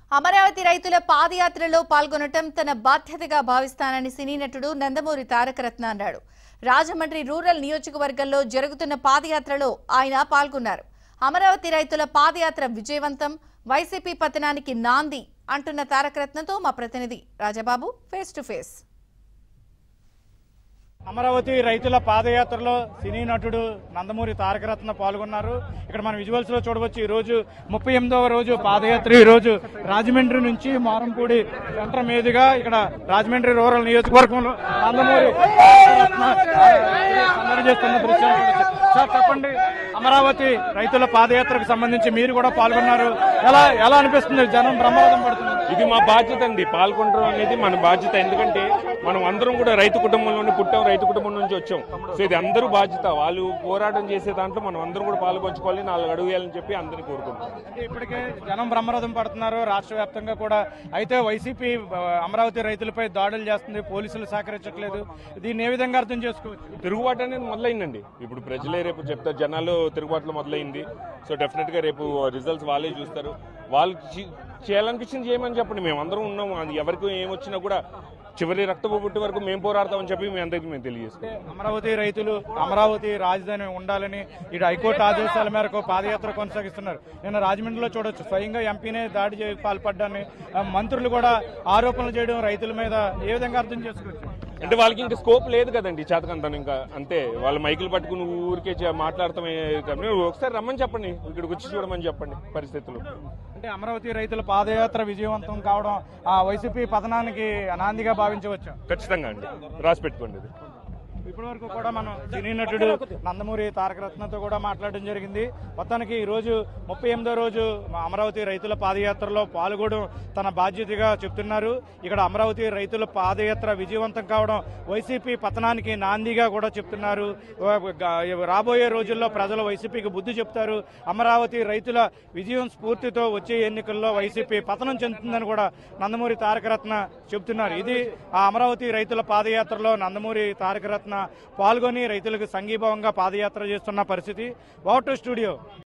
అమరావతి రైతుల పాదయాత్రలో పాల్గొనటం తన బాధ్యతగా భావిస్తానని సినీ నటుడు నందమూరి తారకరత్న అన్నాడు రాజమండ్రి రూరల్ నియోజకవర్గంలో జరుగుతున్న పాదయాత్రలో ఆయన పాల్గొన్నారు అమరావతి రైతుల పాదయాత్ర విజయవంతం వైసీపీ పతనానికి నాంది అంటున్న తారకరత్నతో మా ప్రతినిధి Rajababu face to face Amaravati రైతుల పాదయాత్రలో సినీ నటుడు నందమూరి తారకరత్న పాల్గొన్నారు ఇక్కడ మన విజువల్స్ లో చూడవచ్చు ఈ రోజు ముప్పై ఎనిమిదవ రోజు పాదయాత్ర ఈ రోజు రాజమండ్రి నుంచి మారంపూడి సెంటర్ మీదుగా ఇక్కడ రాజమండ్రి రూరల్ నియోజకవర్గంలో నందమూరి తారకరత్న సందడి చేస్తున్న దృశ్యాలు చూడొచ్చు. సార్ చెప్పండి అమరావతి రైతుల పాదయాత్రకు సంబంధించి మీరు కూడా పాల్గొన్నారు ఎలా ఎలా అనిపిస్తుంది జనం బ్రహ్మరథం పడుతుంది ఇది మా బాధ్యత అండి పాల్గొనడం అనేది మన బాధ్యత ఎందుకంటే మనం అందరం కూడా రైతు కుటుంబంలోనే పుట్టాం రైతు కుటుంబం నుంచి వచ్చాం సో ఇది అందరూ బాధ్యత వాళ్ళు పోరాటం చేసే దాంట్లో మనం అందరం కూడా పాల్గొంచుకోవాలి నాలుగు అడుగు వేయాలని చెప్పి అందరినీ కోరుకుంటున్నాం అంటే ఇప్పటికే జనం బ్రహ్మరథం పడుతున్నారు రాష్ట్ర వ్యాప్తంగా కూడా అయితే వైసీపీ ఆ, అమరావతి రైతులపై దాడులు చేస్తుంది పోలీసులు సహకరించట్లేదు దీన్ని ఏ విధంగా అర్థం చేసుకోవచ్చు తిరుగుబాటు అనేది మొదలైందండి ఇప్పుడు ప్రజలే రేపు చెప్తారు జనాలు తిరుగుబాటులో మొదలైంది సో డెఫినెట్ గా రేపు రిజల్ట్స్ వాళ్ళే చూస్తారు వాళ్ళు చి- చేయాలనిపించింది చేయమని చెప్పండి మేము అందరం ఉన్నాము అది ఎవరికి ఏమొచ్చినా కూడా చివరి రక్తపు పుట్టి వరకు మేము పోరాడతామని చెప్పి మీ అందరికీ మేము తెలియజేస్తాం అమరావతి రైతులు అమరావతి రాజధాని ఉండాలని ఇటు హైకోర్టు ఆదేశాల మేరకు పాదయాత్ర కొనసాగిస్తున్నారు నిన్న రాజమండ్రిలో చూడొచ్చు స్వయంగా ఎంపీనే దాడి చేయ పాల్పడ్డాన్ని ఆ, మంత్రులు కూడా ఆరోపణలు చేయడం రైతుల మీద ఏ విధంగా అర్థం చేసుకోవచ్చు అంటే వాళ్ళకి ఇంకా స్కోప్ లేదు కదండి చేతకంతాను ఇంకా అంతే వాళ్ళ మైకులు పట్టుకుని ఊరికే చే- మాట్లాడతామే కాబట్టి ఒకసారి రమ్మని చెప్పండి ఇక్కడికి వచ్చి చూడమని చెప్పండి పరిస్థితులు అంటే అమరావతి రైతుల పాదయాత్ర విజయవంతం కావడం ఆ వైసీపీ పతనానికి నాందిగా భావించవచ్చు ఖచ్చితంగా అండి రాసి పెట్టుకోండి ఇది ఇప్పటి వరకు కూడా మనం సినీ నటుడు నందమూరి తారక రత్నతో కూడా మాట్లాడడం జరిగింది మొత్తానికి ఈ రోజు ముప్పై ఎనిమిదో రోజు మా అమరావతి రైతుల పాదయాత్రలో పాల్గొనడం తన బాధ్యతగా చెప్తున్నారు ఇక్కడ అమరావతి రైతుల పాదయాత్ర విజయవంతం కావడం వైసీపీ పతనానికి నాందిగా కూడా చెప్తున్నారు గా- రాబోయే రోజుల్లో ప్రజలు వైసీపీకి బుద్ధి చెప్తారు అమరావతి రైతుల విజయం స్ఫూర్తితో వచ్చే ఎన్నికల్లో వైసీపీ పతనం చెందుతుందని కూడా నందమూరి తారక రత్న చెబుతున్నారు ఇది ఆ అమరావతి రైతుల పాదయాత్రలో నందమూరి తారక రత్న పాల్గొని రైతులకు సంఘీభావంగా పాదయాత్ర చేస్తున్న పరిస్థితి వాటర్ స్టూడియో